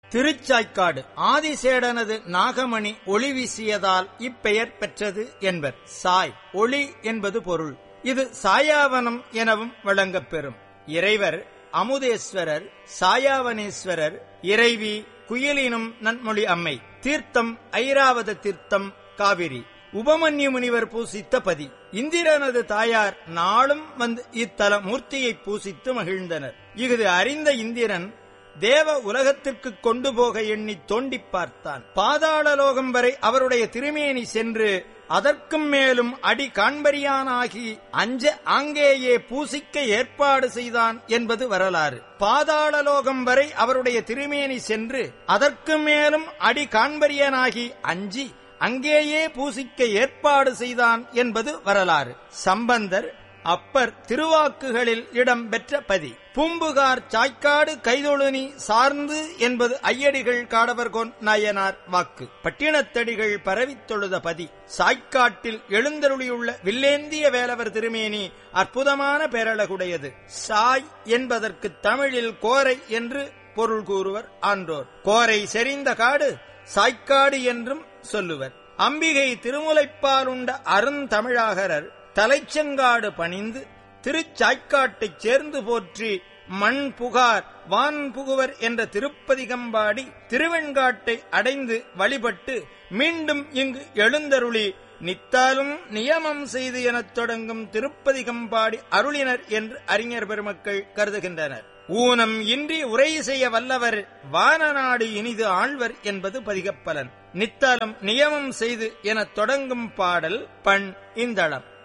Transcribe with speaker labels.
Speaker 1: திருச்சாய்க்காடு ஆதிசேடனது நாகமணி ஒளி வீசியதால் இப்பெயர் பெற்றது என்பர் சாய் ஒளி என்பது பொருள் இது சாயாவனம் எனவும் வழங்கப்பெறும் இறைவர் அமுதேஸ்வரர் சாயாவனேஸ்வரர் இறைவி குயிலினும் நன்மொழி அம்மை தீர்த்தம் ஐராவத தீர்த்தம் காவிரி உபமன்யு முனிவர் பூசித்த பதி இந்திரனது தாயார் நாளும் வந்து இத்தல மூர்த்தியை பூசித்து மகிழ்ந்தனர் இஃது அறிந்த இந்திரன் தேவ உலகத்திற்கு கொண்டு போக எண்ணி தோண்டிப் பார்த்தான் பாதாளலோகம் வரை அவருடைய திருமேனி சென்று அதற்கும் மேலும் அடி காண்பரியானாகி அஞ்ச ஆங்கேயே பூசிக்க ஏற்பாடு செய்தான் என்பது வரலாறு பாதாளலோகம் வரை அவருடைய திருமேனி சென்று அதற்கு மேலும் அடி காண்பரியனாகி அஞ்சி அங்கேயே பூசிக்க ஏற்பாடு செய்தான் என்பது வரலாறு சம்பந்தர் அப்பர் திருவாக்குகளில் இடம் பெற்ற பதி பூம்புகார் சாய்க்காடு கைதொழுனி சார்ந்து என்பது ஐயடிகள் காடவர்கோன் நாயனார் வாக்கு பட்டினத்தடிகள் பரவித் தொழுத பதி சாய்க்காட்டில் எழுந்தருளியுள்ள வில்லேந்திய வேலவர் திருமேனி அற்புதமான பேரழகுடையது சாய் என்பதற்கு தமிழில் கோரை என்று பொருள் கூறுவர் ஆன்றோர் கோரை செறிந்த காடு சாய்க்காடு என்றும் சொல்லுவர் அம்பிகை திருமுலைப்பாலுண்ட அருந்தமிழாகரர் தலைச்செங்காடு பணிந்து திருச்சாய்க்காட்டைச் சேர்ந்து போற்றி மண் புகார் வான் புகுவர் என்ற திருப்பதிகம்பாடி திருவெண்காட்டை அடைந்து வழிபட்டு மீண்டும் இங்கு எழுந்தருளி நித்தாலும் நியமம் செய்து எனத் தொடங்கும் திருப்பதிகம்பாடி அருளினர் என்று அறிஞர் பெருமக்கள் கருதுகின்றனர் ஊனம் இன்றி உரை செய்ய வல்லவர் வானநாடு இனிது ஆழ்வர் என்பது பதிகப்பலன் நித்தலம் நியமம் செய்து எனத் தொடங்கும் பாடல் பண் இந்தளம்